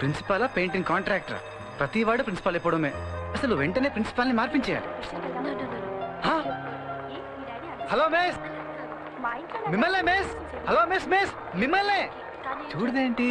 ప్రిన్సిపాలా painting contractor ప్రతి వాడు principal అయిపోవడమే అసలు వెంటనే ప్రిన్సిపాల్ ని మార్పించేయాలి హా? హలో మిస్ మిమ్మల్నే మిస్ హలో మిస్ మిస్ మిమ్మల్నే చూడదేంటి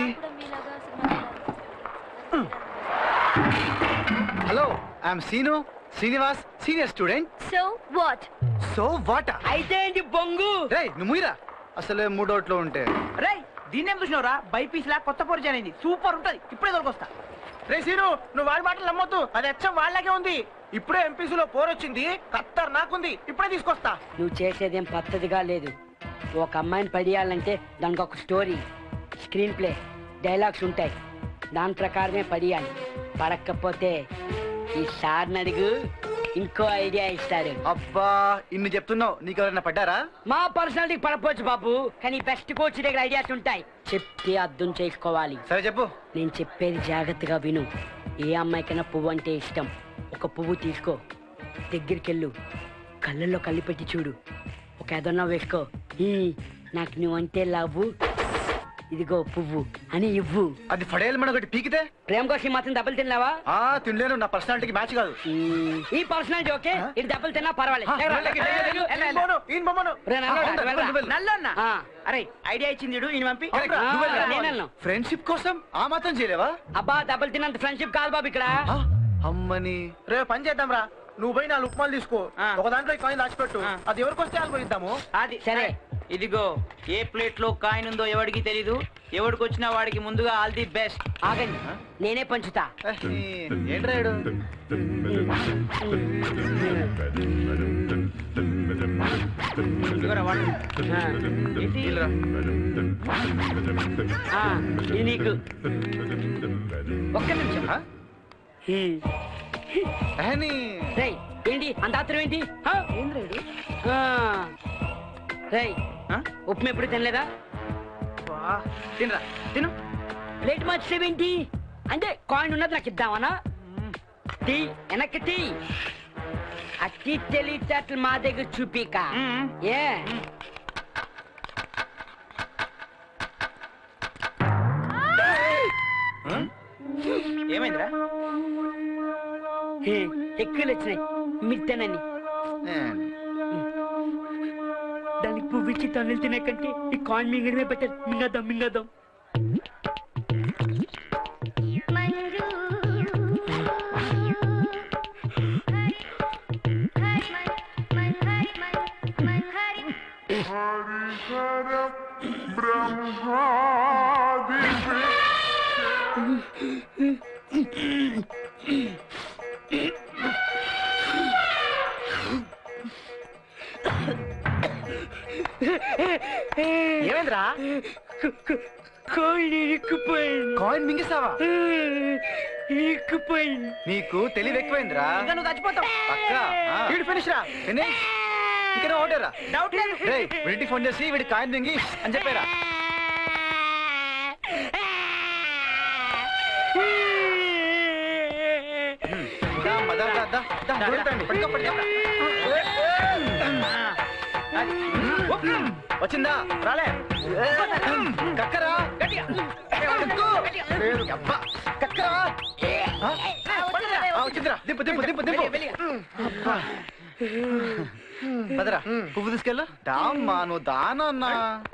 hello I'm Seenu Srinivas senior student so what so what అయితే ఏంటి బొంగు రే నువ్వు ముయిరా అసలే మూడోట్లో ఉంటే రేయ్ దీన్నేం చూసినావురా బైపీస్ లా కొత్త పరిచయం అయింది సూపర్ ఉంటది ఇప్పుడే దొరికొస్తా రే సీను నువ్వు వాళ్ళ మాటలు నమ్మొద్దు అది అచ్చం వాళ్ళకే ఉంది ఇప్పుడే ఎంపీసీలో పోరొచ్చింది ఖత్తర్ నాకుంది ఇప్పుడే తీసుకొస్తా నువ్వు చేసేదేం పద్ధతిగా లేదు ఒక అమ్మాయిని పడియాలంటే దానికి ఒక స్టోరీ స్క్రీన్ ప్లే డైలాగ్స్ ఉంటాయి దాని ప్రకారమే పడియాలి పడకపోతే ఈ సార్ని అడుగు ఇంకో ఐడియా ఇస్తారు అబ్బా ఇన్ని చెప్తున్నావు నీకు ఎవరైనా పడ్డారా మా పర్సనాలిటీకి పడపోవచ్చు బాబు కానీ బెస్ట్ కోచ్ దగ్గర ఐడియాస్ ఉంటాయి చెప్తే అర్థం చేసుకోవాలి సరే చెప్పు నేను చెప్పేది జాగ్రత్తగా విను ఏ అమ్మాయికైనా పువ్వు అంటే ఇష్టం ఒక పువ్వు తీసుకో దగ్గరికెళ్ళు కళ్ళల్లో కళ్ళు పెట్టి చూడు ఒక ఏదన్నా వేసుకో ఈ, నాకు నువ్వంటే లవ్వు ఇదిగో పువ్వు అని ఇవ్వు అది ఫడేలు మన ఒకటి పీకితే ప్రేమ కోసం ఈ మాత్రం దెబ్బలు తిన్నావా ఆ తినలేను నా పర్సనాలిటీకి మ్యాచ్ కాదు ఈ, ఈ పర్సనాలిటీ ఓకే ఇది దెబ్బలు తిన్నా పర్వాలేదు ఆ, ఎగరా, వెళ్ళకి, ఎగరా, వెళ్ళకి, ఎగరా, ఈయన ఎగరా. బొమ్మను, ఈయన బొమ్మను. రే, నల్లోడా, ఆ, వెళ్ళరా. వెళ్ళు, వెళ్ళు. నల్లన్న ఆ. అరే ఐడియా ఇచ్చింది ఈడు, ఈయన పంపి కరెక్ట్, ఆ, నువ్వు వెళ్ళరా. నేనన్నా. ఫ్రెండ్షిప్ కోసం ఆ మాత్రం చేయలేవా అబ్బా దెబ్బలు తిన్నంత ఫ్రెండ్షిప్ కాదు బాబు ఇక్కడ ఆ, అమ్మని రే పని చేద్దాం రా నువ్వు పోయి నాలుగు ఉప్మాలు తీసుకో ఆ. ఒక దాంట్లో ఈ కాయిన్ దాచిపెట్టు ఆ. అది ఎవరికి వస్తే వాళ్ళకి ఇద్దాము అది సరే. ఇదిగో ఏ ప్లేట్ లో కాయిన్ ఉందో ఎవడికి తెలీదు ఎవడికి వచ్చినా వాడికి ముందుగా ఆల్ ది బెస్ట్ ఆగండి నేనే పంచుతా ఏ, ఏంట్రా ఈడు? ఇదిగోరా వాడు. ఆ, ఏంటి? వీళ్ళరా. ఆ, ఇది నీకు ఒక్క నిమిషం ఆ? హ్మ్. ఏ, నీ- రేయ్ ఏంటి అంత ఆత్రం ఏంటి ఆ? ఆ. రేయ్ ఆ? ఉప్మా ఎప్పుడు తినలేదా వా, తినరా తిను ప్లేట్ మార్చేవేంటి అంటే కాయిన్ ఉన్నది నాకు ఇద్దామనా టీ వెనక్కి టీ అట్టి తెలివితేటలు మా దగ్గర చూపిక మ్మ్. ఏ ఏమైందిరా హే, ఎక్కువలు వచ్చినాయి మీరు తినండి ఏ, దానికి పువ్వు ఇచ్చి తన్నులు తినే కంటే ఈ కాయిన్ మింగడమే బెటర్ మింగదాం మింగదాం ఏమైందిరా కాయిన్ ఇరుక్కుపోయింది కాయిన్ మింగేసావా ఇరుక్కుపోయింది నీకు తెలివి ఎక్కువైందిరా ఇంకా నువ్వు చచ్చిపోతావు పక్క వీడు ఫినిష్ రా ఫినిష్ ఇంకా ఓటేరా డౌట్ లేదు రే వీడికి ఫోన్ చేసి వీడి కాయిన్ మింగి అని చెప్పారా దా, అమ్మ, దా, దా, దా, దా, దూరుతాండి. పట్టుకో, పట్టుకో. వచ్చిందా రాలే కక్కరా కక్కు. అబ్బా, కక్కరా ఆ? ఆ, వచ్చిందిరా దింపు దింపు దింపు దింపు అబ్బా. పదరా పువ్వు తీసుకెళ్ళు దామ్మా నువ్వు దానా అన్నా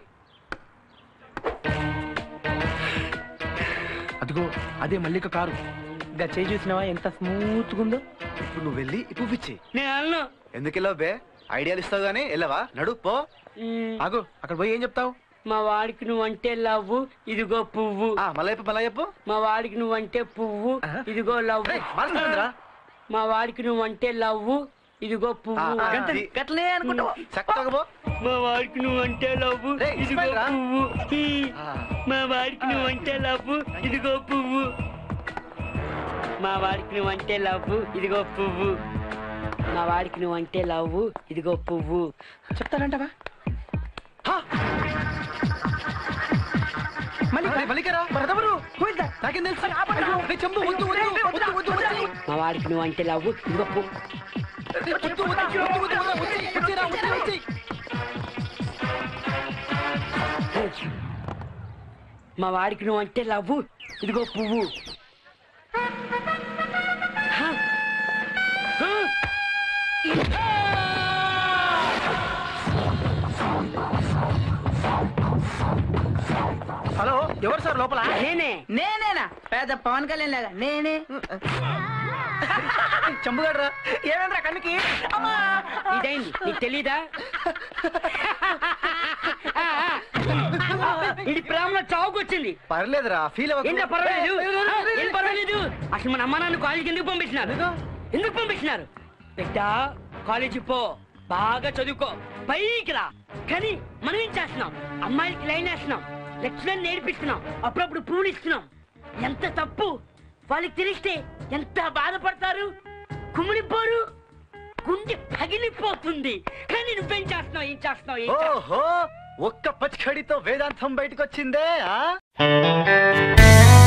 అదిగో అదే మల్లిక కారు ఇంకా చేయి చూసినావా ఎంత స్మూత్ ఉందో ఇప్పుడు నువ్వు వెళ్ళి ఈ పువ్వు ఇచ్చి నేను అన్నా ఎందుకు వెళ్ళావు బే ఐడియాలు ఇస్తావు గానీ వెళ్ళవా నడు పో ఆగు అక్కడ పోయి ఏం చెప్తావు మా వాడికి నువ్వంటే లవ్వు ఇదిగో పువ్వు ఆ, మళ్ళా చెప్పు మళ్ళా చెప్పు మా వాడికి నువ్వంటే పువ్వు ఇదిగో లవ్వు రేయ్, మారుస్తుందిరా. మా వాడికి నువ్వంటే లవ్వు ఇదిగో ఆ, పువ్వు ఆ, గంటని ఇది- గట్లనే అనుకుంటావు చక్కగా పో మా వాడికి నువ్వంటే లవ్వు రేయ్, ఇదిగో ఇస్మాయిల్ రా. పువ్వు ఈ, ఆ, మా వాడికి నువ్వంటే లవ్వు ఇదిగో పువ్వు మా వాడికి నువ్వంటే లవ్వు ఇదిగో పువ్వు మా వాడికి నువ్వంటే లవ్వు ఇదిగో పువ్వు చెప్తానంటవా మళ్ళీ మళ్ళీకరా మరెవరు నాకేం తెలుసు రేయ్, చంపు వద్దు వద్దు వద్దు వద్దు వద్దు మా వాడికి నువ్వంటే లవ్వు ఇదిగో పువ్వు రేయ్, వద్దు వద్దు వద్దు వద్దు వద్దు వచ్చి వచ్చిరా వచ్చి వచ్చి మా వాడికి నువ్వంటే లవ్వు ఇదిగో పువ్వు హలో ఎవరు సార్ లోపల నేనే నేనేనా పెద్ద పవన్ కళ్యాణ్ లాగా నేనే చంపుగాడ్రా ఏమేంద్రా కన్నుకి అమ్మా ఇదైంది నీకు తెలీదా ఇది ప్రేమలో చావుకొచ్చింది పర్లేదురా ఫీల్ ఏంటో పర్వాలేదు ఏం పర్వాలేదు అసలు మన అమ్మ నాన్న కాలేజీకి ఎందుకు పంపించినారు ఎందుకు పంపించినారు బిడ్డ కాలేజీ పో బాగా చదువుకో పైకి రా కానీ మనం ఏం చేస్తున్నాం అమ్మాయిలకి లైన్ వేస్తున్నాం లెక్చరర్ నేర్పిస్తున్నాం అప్పుడప్పుడు పూలు ఇస్తున్నాం ఎంత తప్పు వాళ్ళకి తెలిస్తే ఎంత బాధపడతారు కుమిలిపోరు గుండె పగిలిపోతుంది కానీ నువ్వేం చేస్తున్నావు ఏం చేస్తున్నావు ఏం చేస్తున్నావు? ఓహో ఒక్క పచ్చడితో వేదాంతం బయటకు వచ్చిందే ఆ